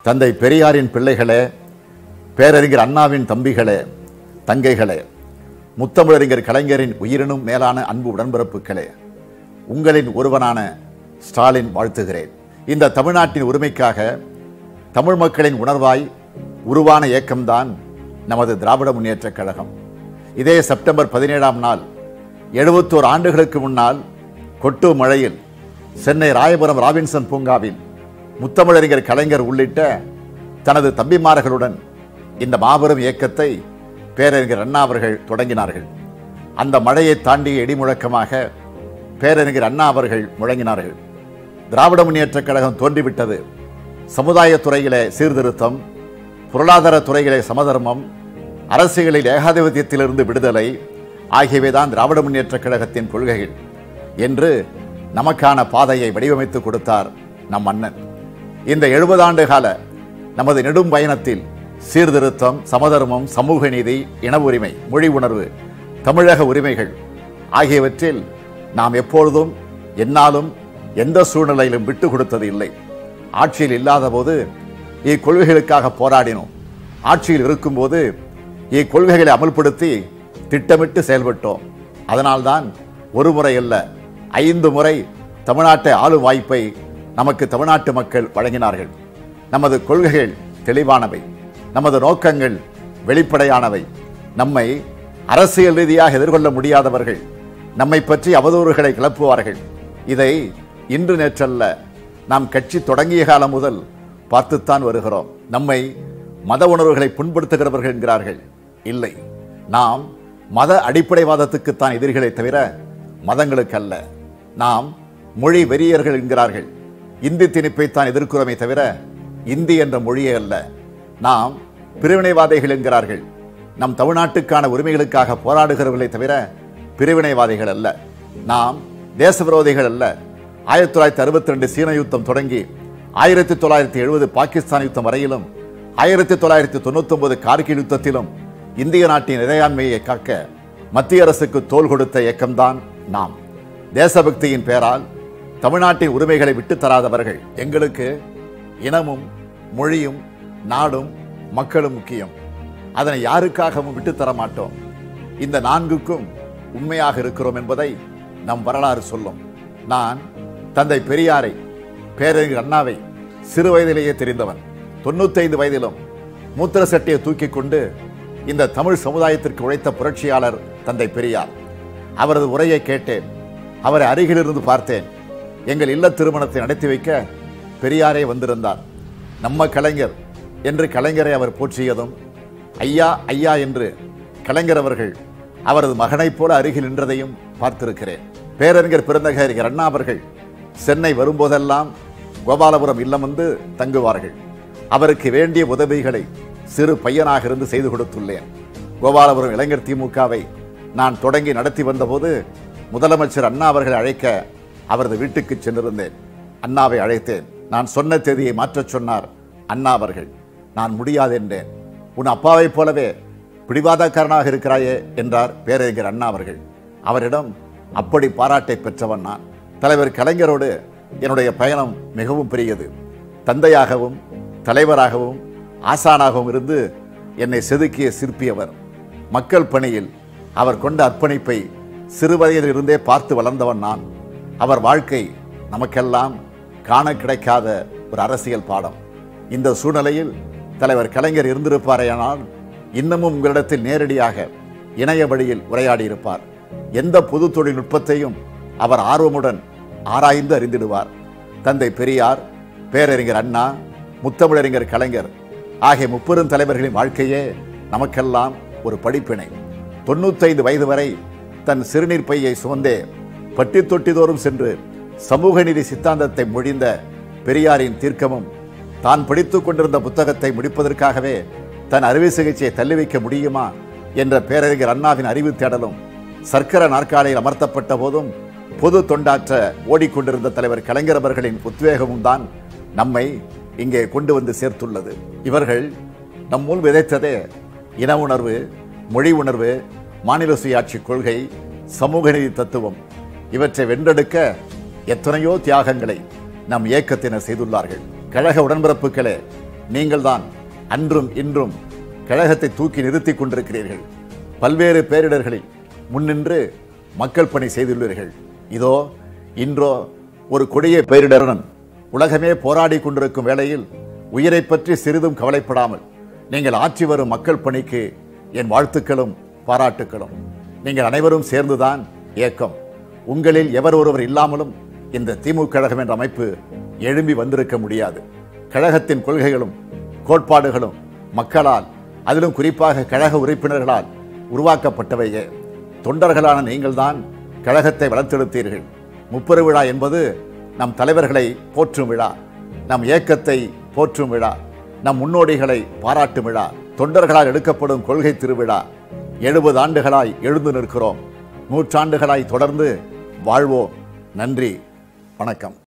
தந்தை பெரியாரின் பிள்ளைகளே பேரறிஞர் அண்ணாவின் தம்பிகளே தங்கைகளே முத்தமிழறிஞர் கலைஞரின் உயிரினும் மேலான அன்பு உடன்பிறப்புகளே உங்களின் ஒருவனான ஸ்டாலின் வாழ்த்துகிறேன் இந்த தமிழ்நாட்டின் உரிமைக்காக தமிழ் மக்களின் உணர்வாய் உருவான இயக்கம்தான் நமது திராவிட முன்னேற்றக் கழகம் இதே செப்டம்பர் பதினேழாம் நாள் எழுபத்தோரு ஆண்டுகளுக்கு முன்னால் கொட்டு மழையில் சென்னை ராயபுரம் ராபின்சன் பூங்காவில் முத்தமிழறிஞர் கலைஞர் உள்ளிட்ட தனது தம்பிமார்களுடன் இந்த மாபெரும் இயக்கத்தை பேரறிஞர் அண்ணா அவர்கள் தொடங்கினார்கள் அந்த மழையை தாண்டிய இடிமுழக்கமாக பேரறிஞர் அண்ணா அவர்கள் முழங்கினார்கள் திராவிட முன்னேற்றக் கழகம் தோன்றிவிட்டது சமுதாயத் துறையிலே சீர்திருத்தம் பொருளாதார துறையிலே சமதர்மம் அரசியலில் ஏகாதிபத்தியத்திலிருந்து விடுதலை ஆகியவைதான் திராவிட முன்னேற்றக் கழகத்தின் கொள்கைகள் என்று நமக்கான பாதையை வடிவமைத்து கொடுத்தார் நம் அண்ணன் இந்த எழுபது ஆண்டு கால நமது நெடும் பயணத்தில் சீர்திருத்தம் சமதர்மம் சமூக நீதி இன உரிமை மொழி உணர்வு தமிழக உரிமைகள் ஆகியவற்றில் நாம் எப்பொழுதும் என்னாலும் எந்த சூழ்நிலையிலும் விட்டு கொடுத்தது இல்லை ஆட்சியில் இல்லாத போது இக்கொள்கைகளுக்காக போராடினோம் ஆட்சியில் இருக்கும்போது இக்கொள்கைகளை அமல்படுத்தி திட்டமிட்டு செயல்பட்டோம் அதனால்தான் ஒரு முறை அல்ல ஐந்து முறை தமிழ்நாட்டை ஆளும் வாய்ப்பை நமக்கு தமிழ்நாட்டு மக்கள் வழங்கினார்கள் நமது கொள்கைகள் தெளிவானவை நமது நோக்கங்கள் வெளிப்படையானவை நம்மை அரசியல் ரீதியாக எதிர்கொள்ள முடியாதவர்கள் நம்மை பற்றி அவதூறுகளை கிளப்புவார்கள் இதை இன்று நேற்றல்ல நாம் கட்சி தொடங்கிய காலம் முதல் பார்த்துத்தான் வருகிறோம் நம்மை மத உணர்வுகளை புண்படுத்துகிறவர்கள் என்கிறார்கள் இல்லை நாம் மத அடிப்படைவாதத்துக்குத்தான் எதிரிகளை தவிர மதங்களுக்கு அல்ல நாம் மொழி வெறியர்கள் என்கிறார்கள் இந்தி திணிப்பைத்தான் எதிர்க்கிறோமே தவிர இந்தி என்ற மொழியே அல்ல நாம் பிரிவினைவாதிகள் என்கிறார்கள் நம் தமிழ்நாட்டுக்கான உரிமைகளுக்காக போராடுகிறவர்களை தவிர பிரிவினைவாதிகள் அல்ல நாம் தேச விரோதிகள் அல்ல ஆயிரத்தி தொள்ளாயிரத்தி அறுபத்தி ரெண்டு சீன யுத்தம் தொடங்கி ஆயிரத்தி தொள்ளாயிரத்தி எழுபது பாகிஸ்தான் யுத்தம் வரையிலும் ஆயிரத்தி தொள்ளாயிரத்தி தொண்ணூத்தி ஒன்பது கார்கில் யுத்தத்திலும் இந்திய நாட்டின் இறையாண்மையை காக்க மத்திய அரசுக்கு தோள் கொடுத்த இயக்கம்தான் நாம் தேசபக்தியின் பெயரால் தமிழ்நாட்டின் உரிமைகளை விட்டுத் தராதவர்கள் எங்களுக்கு இனமும் மொழியும் நாடும் மக்களும் முக்கியம் அதனை யாருக்காகவும் விட்டுத் தர மாட்டோம் இந்த நான்குக்கும் உண்மையாக இருக்கிறோம் என்பதை நம் வரலாறு சொல்லும் நான் தந்தை பெரியாரை பேரறிஞர் அண்ணாவை சிறு வயதிலேயே தெரிந்தவன் தொண்ணூத்தைந்து வயதிலும் மூத்திர சட்டையை தூக்கி கொண்டு இந்த தமிழ் சமுதாயத்திற்கு உழைத்த புரட்சியாளர் தந்தை பெரியார் அவரது உரையை கேட்டேன் அவரை அருகிலிருந்து பார்த்தேன் எங்கள் இல்ல திருமணத்தை நடத்தி வைக்க பெரியாரே வந்திருந்தார் நம்ம கலைஞர் என்று கலைஞரை அவர் போற்றியதும் ஐயா ஐயா என்று கலைஞர் அவர்கள் அவரது மகனைப் போல அருகில் நின்றதையும் பார்த்திருக்கிறேன் பேரறிஞர் பிறந்தகரிஞர் அண்ணா அவர்கள் சென்னை வரும்போதெல்லாம் கோபாலபுரம் இல்லம் வந்து தங்குவார்கள் அவருக்கு வேண்டிய உதவிகளை சிறு பையனாக இருந்து செய்து கொடுத்துள்ளேன் கோபாலபுரம் இளைஞர் திமுகவை நான் தொடங்கி நடத்தி வந்தபோது முதலமைச்சர் அண்ணா அவர்கள் அழைக்க அவரது வீட்டுக்கு சென்றிருந்தேன் அண்ணாவை அழைத்தேன் நான் சொன்ன தேதியை மாற்றச் சொன்னார் அண்ணா அவர்கள் நான் முடியாது என்றேன் உன் அப்பாவைப் போலவே பிடிவாதக்காரனாக இருக்கிறாயே என்றார் பேரறிஞர் அண்ணா அவர்கள் அவரிடம் அப்படி பாராட்டை பெற்றவன் நான் தலைவர் கலைஞரோடு என்னுடைய பயணம் மிகவும் பெரியது தந்தையாகவும் தலைவராகவும் ஆசானாகவும் இருந்து என்னை செதுக்கிய சிற்பியவர் மக்கள் பணியில் அவர் கொண்ட அர்ப்பணிப்பை சிறு வயதிலிருந்தே பார்த்து வளர்ந்தவன் நான் அவர் வாழ்க்கை நமக்கெல்லாம் காண கிடைக்காத ஒரு அரசியல் பாடம் இந்த சூழ்நிலையில் தலைவர் கலைஞர் இருந்திருப்பாரேயானால் இன்னமும் உங்களிடத்தில் நேரடியாக இணைய வழியில் உரையாடியிருப்பார் எந்த பொது தொழில்நுட்பத்தையும் அவர் ஆர்வமுடன் ஆராய்ந்து அறிந்திடுவார் தந்தை பெரியார் பேரறிஞர் அண்ணா முத்தமிழறிஞர் கலைஞர் ஆகிய முப்பெரும் தலைவர்களின் வாழ்க்கையே நமக்கெல்லாம் ஒரு படிப்பினை தொண்ணூத்தைந்து வயது வரை தன் சிறுநீர் பையை சுமந்தே பட்டி தொட்டிதோறும் சென்று சமூக நீதி சித்தாந்தத்தை மொழிந்த பெரியாரின் தீர்க்கமும் தான் படித்துக் கொண்டிருந்த புத்தகத்தை முடிப்பதற்காகவே தன் அறுவை சிகிச்சையை தள்ளி வைக்க முடியுமா என்ற பேரறிஞர் அண்ணாவின் அறிவு தேடலும் சர்க்கர நாற்காலியில் அமர்த்தப்பட்ட போதும் பொது தொண்டாற்ற ஓடிக்கொண்டிருந்த தலைவர் கலைஞர் அவர்களின் உத்வேகமும் தான் நம்மை இங்கே கொண்டு வந்து சேர்த்துள்ளது இவர்கள் நம்முள் விதைத்ததே இன உணர்வு மொழி உணர்வு மாநில சுயாட்சி கொள்கை சமூக நீதி தத்துவம் இவற்றை வென்றெடுக்க எத்தனையோ தியாகங்களை நம் இயக்கத்தினர் செய்துள்ளார்கள் கழக உடன்பிறப்புகளே நீங்கள்தான் அன்றும் இன்றும் கழகத்தை தூக்கி நிறுத்திக் கொண்டிருக்கிறீர்கள் பல்வேறு பேரிடர்களில் முன்னின்று மக்கள் பணி செய்துள்ளீர்கள் இதோ இன்றோ ஒரு கொடிய பேரிடருடன் உலகமே போராடி கொண்டிருக்கும் வேளையில் உயிரை பற்றி சிறிதும் கவலைப்படாமல் நீங்கள் ஆற்றி வரும் மக்கள் பணிக்கு என் வாழ்த்துக்களும் பாராட்டுக்களும் நீங்கள் அனைவரும் சேர்ந்துதான் இயக்கம் உங்களில் எவர் ஒருவர் இல்லாமலும் இந்த திமுக கழகம் என்ற அமைப்பு எழும்பி வந்திருக்க முடியாது கழகத்தின் கொள்கைகளும் கோட்பாடுகளும் மக்களால் அதிலும் குறிப்பாக கழக உறுப்பினர்களால் உருவாக்கப்பட்டவையே தொண்டர்களான நீங்கள்தான் கழகத்தை வளர்த்தெடுத்தீர்கள் முப்பெரு விழா என்பது நம் தலைவர்களை போற்றும் விழா நம் இயக்கத்தை போற்றும் விழா நம் முன்னோடிகளை பாராட்டும் விழா தொண்டர்களால் எடுக்கப்படும் கொள்கை திருவிழா எழுபது ஆண்டுகளாய் எழுந்து நிற்கிறோம் நூற்றாண்டுகளாய் தொடர்ந்து வாழ்வோம் நன்றி வணக்கம்